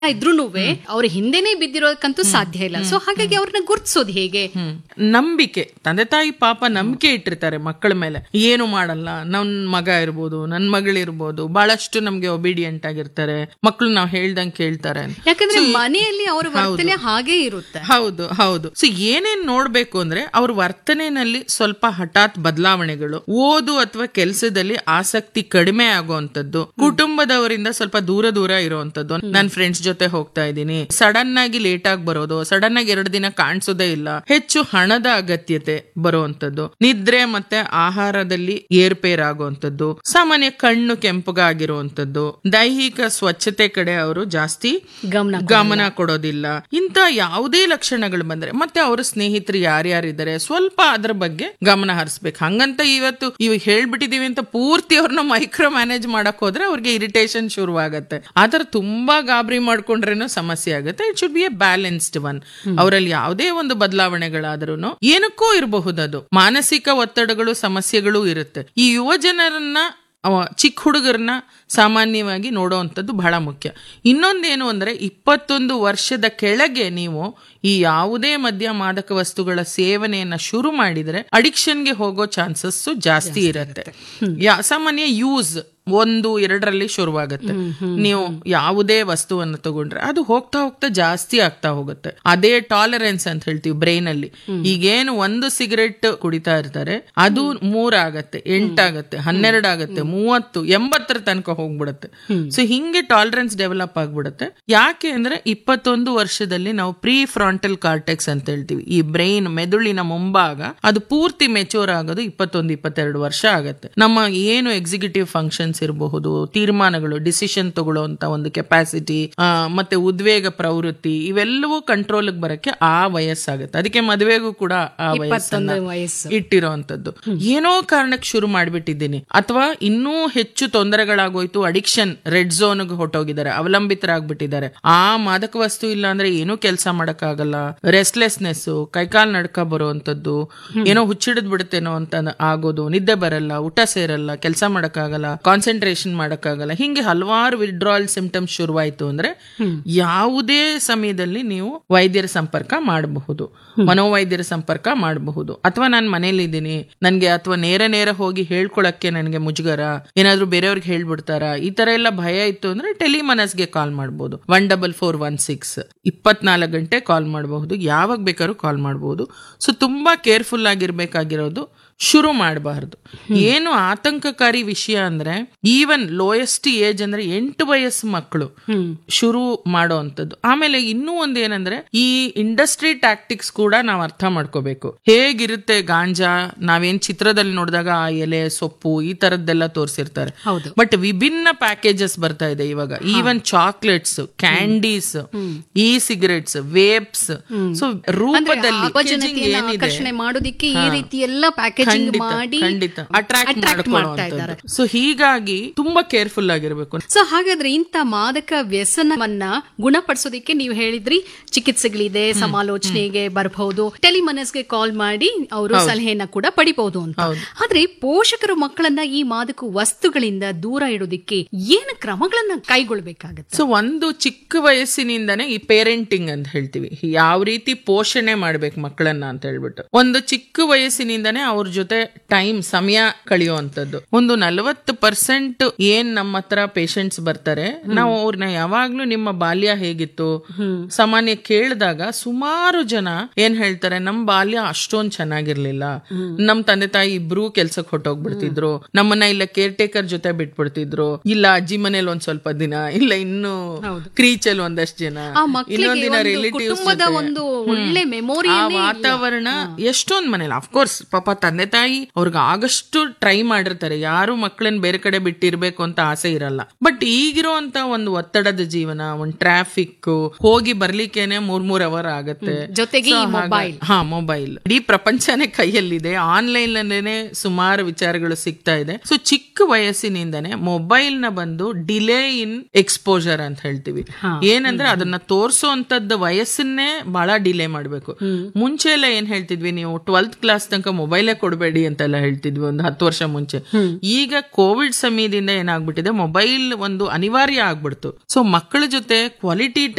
ಇದ್ರೂನು ಅವ್ರ ಹಿಂದೆನೆ ಬಿದ್ದಿರೋದಕ್ಕಂತೂ ಸಾಧ್ಯ ಇಲ್ಲ ಸೊ ಹಾಗಾಗಿ ಅವ್ರನ್ನ ಗುರ್ತಿಸೋದು ಹೇಗೆ ಹ್ಮ್ ನಂಬಿಕೆ ತಂದೆ ತಾಯಿ ಪಾಪ ನಂಬಿಕೆ ಇಟ್ಟಿರ್ತಾರೆ ಮಕ್ಕಳ ಮೇಲೆ ಏನು ಮಾಡಲ್ಲ ನನ್ ಮಗ ಇರ್ಬೋದು ನನ್ ಮಗಳಿರ್ಬೋದು ಬಹಳಷ್ಟು ನಮ್ಗೆ ಒಬಿಡಿಯಂಟ್ ಆಗಿರ್ತಾರೆ ಮಕ್ಳು ನಾವ್ ಹೇಳ್ದಂಗ್ ಕೇಳ್ತಾರೆ ಯಾಕಂದ್ರೆ ಮನೆಯಲ್ಲಿ ಅವರ ವರ್ತನೆ ಹಾಗೆ ಇರುತ್ತೆ ಹೌದು ಹೌದು ಸೊ ಏನೇನ್ ನೋಡ್ಬೇಕು ಅಂದ್ರೆ ಅವ್ರ ವರ್ತನೆನಲ್ಲಿ ಸ್ವಲ್ಪ ಹಠಾತ್ ಬದಲಾವಣೆಗಳು ಓದು ಅಥವಾ ಕೆಲಸದಲ್ಲಿ ಆಸಕ್ತಿ ಕಡಿಮೆ ಆಗುವಂತದ್ದು ಕುಟುಂಬದವರಿಂದ ಸ್ವಲ್ಪ ದೂರ ದೂರ ಇರುವಂತದ್ದು ನನ್ ಫ್ರೆಂಡ್ಸ್ ಜೊತೆ ಹೋಗ್ತಾ ಇದ್ದೀನಿ ಸಡನ್ ಆಗಿ ಲೇಟ್ ಆಗಿ ಬರೋದು ಸಡನ್ ಆಗಿ ಎರಡು ದಿನ ಕಾಣಿಸೋದೇ ಇಲ್ಲ ಹೆಚ್ಚು ಹಣದ ಅಗತ್ಯತೆ ಬರುವಂತದ್ದು ನಿದ್ರೆ ಮತ್ತೆ ಆಹಾರದಲ್ಲಿ ಏರ್ಪೇರ್ ಆಗುವಂತದ್ದು ಸಾಮಾನ್ಯ ಕಣ್ಣು ಕೆಂಪಗಾಗಿರುವಂತದ್ದು ದೈಹಿಕ ಸ್ವಚ್ಛತೆ ಕಡೆ ಅವರು ಜಾಸ್ತಿ ಗಮನ ಗಮನ ಕೊಡೋದಿಲ್ಲ ಇಂತ ಯಾವುದೇ ಲಕ್ಷಣಗಳು ಬಂದ್ರೆ ಮತ್ತೆ ಅವರ ಸ್ನೇಹಿತರು ಯಾರ್ಯಾರಿದ್ದಾರೆ ಸ್ವಲ್ಪ ಅದ್ರ ಬಗ್ಗೆ ಗಮನ ಹರಿಸ್ಬೇಕು ಹಂಗಂತ ಇವತ್ತು ಇವಾಗ ಹೇಳ್ಬಿಟ್ಟಿದೀವಿ ಅಂತ ಪೂರ್ತಿ ಅವ್ರನ್ನ ಮೈಕ್ರೋ ಮ್ಯಾನೇಜ್ ಮಾಡಕ್ ಹೋದ್ರೆ ಅವ್ರಿಗೆ ಇರಿಟೇಷನ್ ಶುರುವಾಗತ್ತೆ ಆತರ ತುಂಬಾ ಗಾಬರಿ ಮಾಡ್ಕೊಂಡ್ರೇನು ಸಮಸ್ಯೆ ಆಗುತ್ತೆ it should be a balanced one ಅವರಲ್ಲಿ ಯಾವುದೇ ಒಂದು ಬದಲಾವಣೆಗಳಾದ್ರೂ ಏನಕ್ಕೂ ಇರಬಹುದದು ಮಾನಸಿಕ ಒತ್ತಡಗಳು ಸಮಸ್ಯೆಗಳು ಇರುತ್ತೆ ಈ ಯುವ ಜನರನ್ನ ಅವ ಚಿಕ್ಕ ಹುಡುಗರನ್ನ ಸಾಮಾನ್ಯವಾಗಿ ನೋಡುವಂಥದ್ದು ಬಹಳ ಮುಖ್ಯ ಇನ್ನೊಂದೇನು ಅಂದ್ರೆ ಇಪ್ಪತ್ತೊಂದು ವರ್ಷದ ಕೆಳಗೆ ನೀವು ಈ ಯಾವುದೇ ಮದ್ಯ ಮಾದಕ ವಸ್ತುಗಳ ಸೇವನೆಯನ್ನ ಶುರು ಮಾಡಿದ್ರೆ ಅಡಿಕ್ಷನ್ಗೆ ಹೋಗೋ ಚಾನ್ಸಸ್ ಜಾಸ್ತಿ ಇರುತ್ತೆ ಯಾ- ಸಾಮಾನ್ಯ ಯೂಸ್ ಒಂದು ಎರಡರಲ್ಲಿ ಶುರುವಾಗುತ್ತೆ ನೀವು ಯಾವುದೇ ವಸ್ತುವನ್ನು ತಗೊಂಡ್ರೆ ಅದು ಹೋಗ್ತಾ ಹೋಗ್ತಾ ಜಾಸ್ತಿ ಆಗ್ತಾ ಹೋಗುತ್ತೆ ಅದೇ ಟಾಲರೆನ್ಸ್ ಅಂತ ಹೇಳ್ತೀವಿ ಬ್ರೈನ್ ಅಲ್ಲಿ ಈಗೇನು ಒಂದು ಸಿಗರೆಟ್ ಕುಡಿತಾ ಇರ್ತಾರೆ ಅದು ಮೂರಾಗತ್ತೆ ಎಂಟಾಗತ್ತೆ ಹನ್ನೆರಡಾಗತ್ತೆ ಮೂವತ್ತು ಎಂಬತ್ತರ ತನಕ ಹೋಗ್ಬಿಡುತ್ತೆ ಸೊ ಹಿಂಗೆ ಟಾಲರೆನ್ಸ್ ಡೆವಲಪ್ ಆಗ್ಬಿಡುತ್ತೆ ಯಾಕೆ ಅಂದ್ರೆ ಇಪ್ಪತ್ತೊಂದು ವರ್ಷದಲ್ಲಿ ನಾವು ಪ್ರೀ ಫ್ರಾಂಟಲ್ ಕಾರ್ಟೆಕ್ಸ್ ಅಂತ ಹೇಳ್ತೀವಿ ಈ ಬ್ರೈನ್ ಮೆದುಳಿನ ಮುಂಭಾಗ ಅದು ಪೂರ್ತಿ ಮೆಚೂರ್ ಆಗೋದು ಇಪ್ಪತ್ತೊಂದು ಇಪ್ಪತ್ತೆರಡು ವರ್ಷ ಆಗತ್ತೆ ನಮ್ಮ ಏನು ಎಕ್ಸಿಕ್ಯೂಟಿವ್ ಫಂಕ್ಷನ್ಸ್ ಇರಬಹುದು ತೀರ್ಮಾನಗಳು ಡಿಸಿಷನ್ ತಗೊಳ್ಳುವಂತ ಒಂದು ಕೆಪಾಸಿಟಿ ಮತ್ತೆ ಉದ್ವೇಗ ಪ್ರವೃತ್ತಿ ಇವೆಲ್ಲವೂ ಕಂಟ್ರೋಲ್ ಬರಕ್ಕೆ ಆ ವಯಸ್ಸಾಗುತ್ತೆ ಅದಕ್ಕೆ ಮದುವೆಗೂ ಕೂಡ ಆ ವಯಸ್ಸನ್ನ ವಯಸ್ಸು ಇಟ್ಟಿರೋಂಥದ್ದು ಏನೋ ಕಾರಣಕ್ಕೆ ಶುರು ಮಾಡ್ಬಿಟ್ಟಿದ್ದೀನಿ ಅಥವಾ ಇನ್ನೂ ಹೆಚ್ಚು ತೊಂದರೆಗಳಾಗೋಯ್ತು ಅಡಿಕ್ಷನ್ ರೆಡ್ ಝೋನ್ಗೆ ಹೊಟ್ಟೋಗಿದ್ದಾರೆ ಅವಲಂಬಿತರಾಗ್ಬಿಟ್ಟಿದ್ದಾರೆ ಆ ಮಾದಕ ವಸ್ತು ಇಲ್ಲ ಅಂದ್ರೆ ಏನೂ ಕೆಲಸ ಮಾಡಕ್ಕಾಗಲ್ಲ ರೆಸ್ಟ್ಲೆಸ್ನೆಸ್ ಕೈಕಾಲ್ ನಡ್ಕ ಬರುವಂತದ್ದು ಏನೋ ಹುಚ್ಚಿಡಿದ್ ಬಿಡುತ್ತೇನೋ ಅಂತ ಆಗೋದು ನಿದ್ದೆ ಬರಲ್ಲ ಊಟ ಸೇರಲ್ಲ ಕೆಲಸ ಮಾಡಕ್ಕಾಗಲ್ಲ ಕಾನ್ಸಂಟ್ರೇಷನ್ ಮಾಡಕ್ಕಾಗಲ್ಲ ಹಿಂಗೆ ಹಲವಾರು ವಿಡ್ರಾಲ್ ಸಿಂಪ್ಟಮ್ಸ್ ಶುರುವಾಯ್ತು ಅಂದ್ರೆ ಯಾವುದೇ ಸಮಯದಲ್ಲಿ ನೀವು ವೈದ್ಯರ ಸಂಪರ್ಕ ಮಾಡಬಹುದು ಮನೋವೈದ್ಯರ ಸಂಪರ್ಕ ಮಾಡಬಹುದು ಅಥವಾ ನಾನು ಮನೇಲಿ ಇದ್ದೀನಿ ನನ್ಗೆ ಅಥವಾ ನೇರ ನೇರ ಹೋಗಿ ಹೇಳ್ಕೊಳಕ್ಕೆ ನನಗೆ ಮುಜುಗರ ಏನಾದ್ರೂ ಬೇರೆಯವ್ರಿಗೆ ಹೇಳ್ಬಿಡ್ತಾರ ಈ ತರ ಎಲ್ಲ ಭಯ ಇತ್ತು ಅಂದ್ರೆ ಟೆಲಿಮನಸ್ಗೆ ಕಾಲ್ ಮಾಡಬಹುದು one double four one six ಇಪ್ಪತ್ನಾಲ್ಕು ಗಂಟೆ ಕಾಲ್ ಮಾಡಬಹುದು ಯಾವಾಗ ಬೇಕಾದ್ರೂ ಕಾಲ್ ಮಾಡಬಹುದು ಸೊ ತುಂಬಾ ಕೇರ್ಫುಲ್ ಆಗಿರ್ಬೇಕಾಗಿರೋದು ಶುರು ಮಾಡಬಾರ್ದು ಏನು ಆತಂಕಕಾರಿ ವಿಷಯ ಅಂದ್ರೆ ಈವನ್ ಲೋಯೆಸ್ಟ್ ಏಜ್ ಅಂದ್ರೆ ಎಂಟು ವಯಸ್ಸು ಮಕ್ಕಳು ಶುರು ಮಾಡುವಂತದ್ದು ಆಮೇಲೆ ಇನ್ನೂ ಒಂದ್ ಏನಂದ್ರೆ ಈ ಇಂಡಸ್ಟ್ರಿ ಟ್ಯಾಕ್ಟಿಕ್ಸ್ ಕೂಡ ನಾವು ಅರ್ಥ ಮಾಡ್ಕೋಬೇಕು ಹೇಗಿರುತ್ತೆ ಗಾಂಜಾ ನಾವೇನ್ ಚಿತ್ರದಲ್ಲಿ ನೋಡಿದಾಗ ಆ ಎಲೆ ಸೊಪ್ಪು ಈ ತರದ್ದೆಲ್ಲ ತೋರಿಸಿರ್ತಾರೆ ಹೌದು ಬಟ್ ವಿಭಿನ್ನ ಪ್ಯಾಕೇಜಸ್ ಬರ್ತಾ ಇದೆ ಇವಾಗ ಈವನ್ ಚಾಕ್ಲೇಟ್ಸ್ ಕ್ಯಾಂಡೀಸ್ ಈ ಸಿಗರೆಟ್ಸ್ ವೇಪ್ಸ್ ಸೊ ರೂಪದಲ್ಲಿ packaging ಯುವಜನತೆಯನ್ನ ಏನಿದೆ ಆಕರ್ಷಣೆ ಮಾಡೋದಿಕ್ಕೆ ಈ ರೀತಿ ಎಲ್ಲ ಪ್ಯಾಕೇಜಿಂಗ್ ಖಂಡಿತ ಮಾಡಿ ಖಂಡಿತ ಅಟ್ರಾಕ್ಟ್ attract ಮಾಡ್ತಾ ಇದ್ದಾರೆ ಸೊ ಹೀಗಾಗಿ ತುಂಬಾ ಕೇರ್ಫುಲ್ ಆಗಿರ್ಬೇಕು ಸೊ ಹಾಗಾದ್ರೆ ಇಂಥ ಮಾದಕ ವ್ಯಸನವನ್ನ ಗುಣಪಡಿಸೋದಕ್ಕೆ ನೀವು ಹೇಳಿದ್ರಿ ಚಿಕಿತ್ಸೆಗಳಿದೆ ಸಮಾಲೋಚನೆಗೆ ಬರಬಹುದು ಟೆಲಿಮನಸ್ಗೆ ಕಾಲ್ ಮಾಡಿ ಅವರು ಸಲಹೆಯನ್ನ ಕೂಡ ಪಡಿಬಹುದು ಅಂತ ಆದ್ರೆ ಪೋಷಕರು ಮಕ್ಕಳನ್ನ ಈ ಮಾದಕ ವಸ್ತುಗಳಿಂದ ದೂರ ಇಡೋದಿಕ್ಕೆ ಏನು ಕ್ರಮಗಳನ್ನ ಕೈಗೊಳ್ಬೇಕಾಗತ್ತೆ ಸೊ ಒಂದು ಚಿಕ್ಕ ವಯಸ್ಸಿನಿಂದನೇ ಈ ಪೇರೆಂಟಿಂಗ್ ಅಂತ ಹೇಳ್ತೀವಿ ಯಾವ ರೀತಿ ಪೋಷಣೆ ಮಾಡ್ಬೇಕು ಮಕ್ಕಳನ್ನ ಅಂತ ಹೇಳ್ಬಿಟ್ಟು ಒಂದು ಚಿಕ್ಕ ವಯಸ್ಸಿನಿಂದನೇ ಅವ್ರ ಜೊತೆ ಟೈಮ್ ಸಮಯ ಕಳೆಯುವಂತದ್ದು ಒಂದು ನಲವತ್ತು ಪರ್ಸೆಂಟ್ ಏನ್ ನಮ್ಮ ಹತ್ರ ಪೇಷಂಟ್ಸ್ ಬರ್ತಾರೆ ನಾವು ಅವ್ರನ್ನ ಯಾವಾಗ್ಲೂ ನಿಮ್ಮ ಬಾಲ್ಯ ಹೇಗಿತ್ತು ಸಾಮಾನ್ಯ ಕೇಳಿದಾಗ ಸುಮಾರು ಜನ ಏನ್ ಹೇಳ್ತಾರೆ ನಮ್ ಬಾಲ್ಯ ಅಷ್ಟೊಂದ್ ಚೆನ್ನಾಗಿರ್ಲಿಲ್ಲ ನಮ್ ತಂದೆ ತಾಯಿ ಇಬ್ರು ಕೆಲ್ಸಕ್ಕೆ ಹೊಟ್ಟೋಗ್ಬಿಡ್ತಿದ್ರು ನಮ್ಮನ್ನ ಇಲ್ಲ ಕೇರ್ ಟೇಕರ್ ಜೊತೆ ಬಿಟ್ಬಿಡ್ತಿದ್ರು ಇಲ್ಲ ಅಜ್ಜಿ ಮನೇಲಿ ಒಂದ್ ಸ್ವಲ್ಪ ದಿನ ಇಲ್ಲ ಇನ್ನು ಕ್ರೀಚಲ್ ಒಂದಷ್ಟು ಜನ ಆ ಮಕ್ಕಳಿಗೆ ಇನ್ನೊಂದ್ ದಿನ ಒಂದು ರಿಲೇಟಿವ್ಸ್ ಕುಟುಂಬದ ಒಂದು ಒಳ್ಳೆ ಮೆಮೊರಿ ಆ ವಾತಾವರಣ ಎಷ್ಟೊಂದ್ ಮನೇಲಿ ಅಫ್ಕೋರ್ಸ್ ಪಾಪ ತಂದೆ ತಾಯಿ ಅವ್ರಿಗೆ ಆಗಷ್ಟು ಟ್ರೈ ಮಾಡಿರ್ತಾರೆ ಯಾರು ಮಕ್ಕಳನ್ನ ಬೇರೆ ಕಡೆ ಬಿಟ್ಟಿರ್ಬೇಕು ಅಂತ ಆಸೆ ಇರಲ್ಲ ಬಟ್ ಈಗಿರುವಂತ ಒಂದು ಒತ್ತಡದ ಜೀವನ ಒಂದ್ ಟ್ರಾಫಿಕ್ ಹೋಗಿ ಬರ್ಲಿಕ್ಕೇನೆ ಮೂರ್ ಮೂರ್ ಅವರ್ ಆಗತ್ತೆ ಜೊತೆಗೆ ಈ So ಹಾಗ- ಮೊಬೈಲ್ ಹಾ ಮೊಬೈಲ್ ಇಡೀ ಪ್ರಪಂಚನೇ ಕೈಯಲ್ಲಿದೆ ಆನ್ಲೈನ್ ಅಲ್ಲೇನೆ ಸುಮಾರು ವಿಚಾರಗಳು ಸಿಗ್ತಾ ಇದೆ ಸೊ ಚಿಕ್ಕ ವಯಸ್ಸಿನಿಂದನೇ ಮೊಬೈಲ್ ನ ಬಂದು ಡಿಲೇ ಇನ್ ಎಕ್ಸ್ಪೋಜರ್ ಅಂತ ಹೇಳ್ತೀವಿ ಏನಂದ್ರೆ ಅದನ್ನ ತೋರ್ಸೋಂತದ್ದು ವಯಸ್ಸನ್ನೇ ಬಹಳ ಡಿಲೇ ಮಾಡ್ಬೇಕು ಮುಂಚೆ ಎಲ್ಲ ಏನ್ ಹೇಳ್ತಿದ್ವಿ ನೀವು ಟ್ವೆಲ್ತ್ ಕ್ಲಾಸ್ ತನಕ ಮೊಬೈಲೇ ಕೊಡು ಕೊಡಬೇಡಿ ಅಂತೆಲ್ಲ ಹೇಳ್ತಿದ್ವಿ ಒಂದು ಹತ್ತು ವರ್ಷ ಮುಂಚೆ ಈಗ ಕೋವಿಡ್ ಸಮಯದಿಂದ ಏನಾಗ್ಬಿಟ್ಟಿದೆ ಮೊಬೈಲ್ ಒಂದು ಅನಿವಾರ್ಯ ಆಗ್ಬಿಡ್ತು ಸೊ ಮಕ್ಕಳ ಜೊತೆ ಕ್ವಾಲಿಟಿ